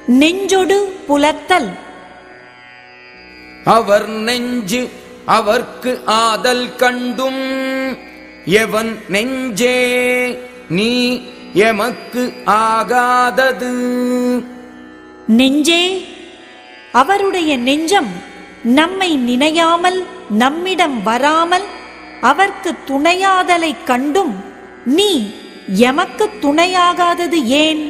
நெஞ்சொடு புலத்தல் அவர் நெஞ்சு அவர்க்கு ஆதல் கண்டும் எவன் நெஞ்சே நீ எமக்கு ஆகாதது நெஞ்சே அவருடைய நெஞ்சம் நம்மை நினையாமல் நம்மிடம் வராமல் அவர்க்கு துணையாதலைக் கண்டும் நீ எமக்கு துணையாகாதது ஏன்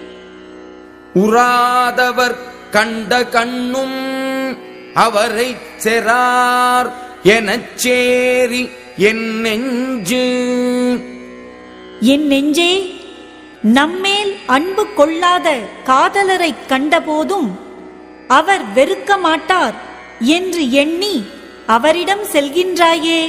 உறாதவர் கண்ட கண்ணும் அவரை செரார் எனச் சேரி என் நெஞ்சு என் நெஞ்சே நம்மேல் அன்பு கொள்ளாத காதலரைக் கண்டபோதும் அவர் வெறுக்க மாட்டார் என்று எண்ணி அவரிடம் செல்கின்றாயே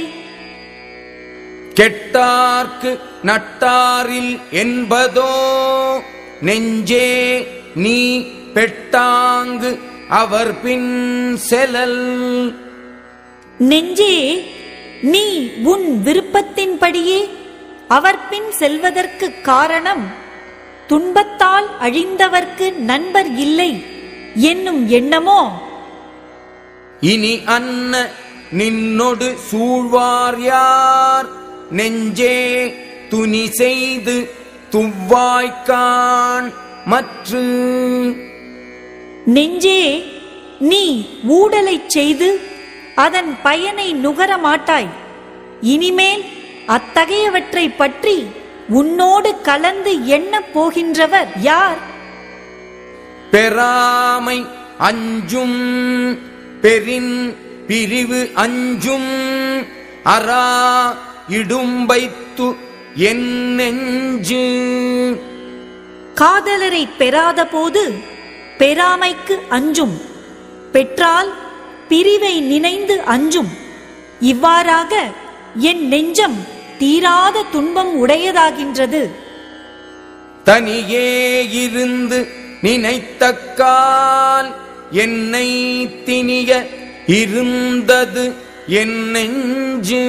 கெட்டார்க்கு நட்டாரில் என்பதோ நெஞ்சே நீ பெட்டாங்கு அவர் பின் செலல் நெஞ்சே நீ உன் விருப்பத்தின்படியே அவர் பின் செல்வதற்கு காரணம் துன்பத்தால் அழிந்தவர்க்கு நண்பர் இல்லை என்னும் எண்ணமோ இனி அன்ன நின்னொடு சூழ்வார் யார் நெஞ்சே துணி செய்து துவ்வாய்க்கான் மற்று நெஞ்சே நீ ஊடலைச் செய்து அதன் பயனை நுகர மாட்டாய் இனிமேல் அத்தகையவற்றை பற்றி உன்னோடு கலந்து எண்ணப் போகின்றவர் யார் பெறாமை அஞ்சும் பெரின் பிரிவு அஞ்சும் அரா இடும்பைத்து என் நெஞ்சு காதலரை பெறாத போது பெறாமைக்கு அஞ்சும் பெற்றால் பிரிவை நினைந்து அஞ்சும் இவ்வாறாக என் நெஞ்சம் தீராத துன்பம் உடையதாகின்றது தனியே இருந்து நினைத்தக்கால் என்னை திணிய இருந்தது என் நெஞ்சு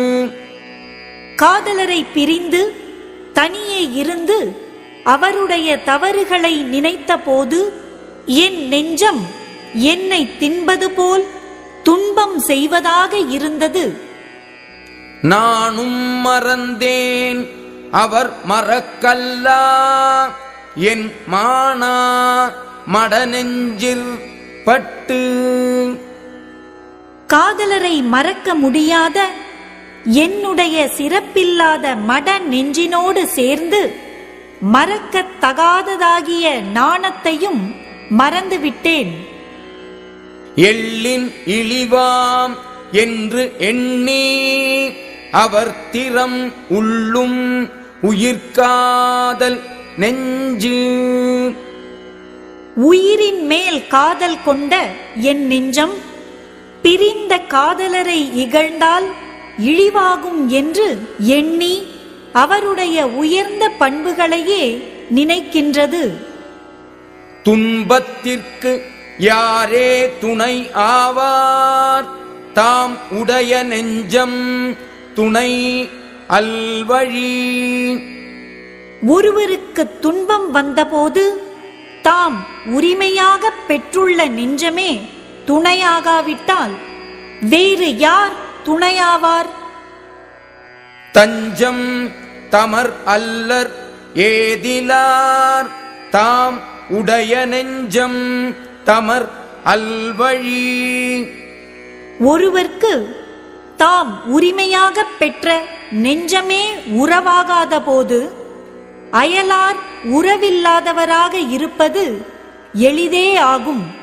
காதலரை பிரிந்து தனியே இருந்து அவருடைய தவறுகளை நினைத்தபோது என் நெஞ்சம் என்னை தின்பது போல் துன்பம் செய்வதாக இருந்தது நானும் மறந்தேன் அவர் மறக்கல்லா என் மானா மடநெஞ்சில் பட்டு காதலரை மறக்க முடியாத என்னுடைய சிறப்பில்லாத மட நெஞ்சினோடு சேர்ந்து மறக்கத் தகாததாகிய நாணத்தையும் மறந்துவிட்டேன் எள்ளின் இழிவாம் என்று எண்ணி அவர் திறம் உள்ளும் உயிர்காதல் நெஞ்சு உயிரின் மேல் காதல் கொண்ட என் நெஞ்சம் பிரிந்த காதலரை இகழ்ந்தால் இழிவாகும் என்று எண்ணி அவருடைய உயர்ந்த பண்புகளையே நினைக்கின்றது துன்பத்திற்கு யாரே துணை ஆவார் தாம் உடைய நெஞ்சம் துணை அல்வழி ஒருவருக்கு துன்பம் வந்தபோது தாம் உரிமையாகப் பெற்றுள்ள நெஞ்சமே துணையாகாவிட்டால் வேறு யார் துணையாவார் தஞ்சம் தமர் அல்லர் ஏதிலார் தாம் உடைய நெஞ்சம் தமர் அல்வழி ஒருவர்க்கு தாம் உரிமையாகப் பெற்ற நெஞ்சமே உறவாகாத போது அயலார் உறவில்லாதவராக இருப்பது எளிதே ஆகும்